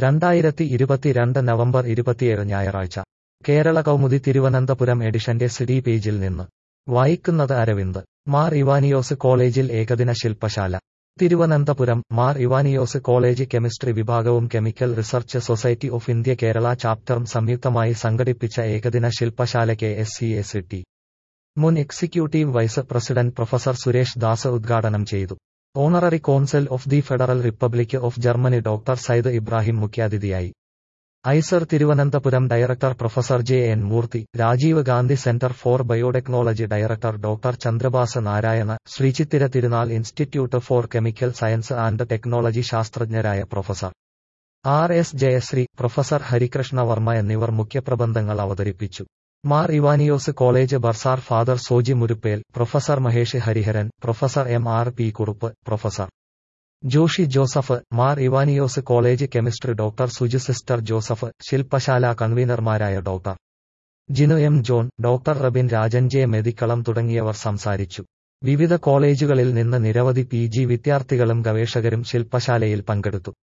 രണ്ടായിരത്തി ഇരുപത്തിരണ്ട് നവംബർ ഇരുപത്തിയേഴ് ഞായറാഴ്ച കേരള കൗമുദി തിരുവനന്തപുരം എഡിഷന്റെ സിഡി പേജിൽ നിന്ന് വായിക്കുന്നത് അരവിന്ദ് മാർ ഇവാനിയോസ് കോളേജിൽ ഏകദിന ശില്പശാല തിരുവനന്തപുരം മാർ ഇവാനിയോസ് കോളേജ് കെമിസ്ട്രി വിഭാഗവും chemical research society of India Kerala ചാപ്റ്ററും സംയുക്തമായി സംഘടിപ്പിച്ച ഏകദിന ശില്പശാലയ്ക്ക് എസ് സി എസ് ടി മുൻ executive vice president professor Suresh Das ഉദ്ഘാടനം ചെയ്തു honorary consul of the federal republic of Germany doctor Syed Ibrahim മുഖ്യാതിഥിയായി IISER Thiruvananthapuram director professor J N Murthy Rajiv Gandhi centre for biotechnology director doctor Chandrabhas Narayana Sree Chitra Thirunal institute for chemical science and technology ശാസ്ത്രജ്ഞരായ professor R S Jayashree professor Harikrishna Varma എന്നിവർ മുഖ്യപ്രബന്ധങ്ങൾ അവതരിപ്പിച്ചു Mar Ivanios college bursar father Soji Muruppel professor Mahesh Hariharan professor M R P Kurup professor Joshi Joseph Mar Ivanios college chemistry doctor Suji sister Joseph ശില്പശാല കൺവീനർമാരായ doctor Jinu M John doctor Rabin Rajan J Methikkalam തുടങ്ങിയവർ സംസാരിച്ചു വിവിധ കോളേജുകളിൽ നിന്ന് നിരവധി പി ജി വിദ്യാർത്ഥികളും ഗവേഷകരും ശില്പശാലയിൽ പങ്കെടുത്തു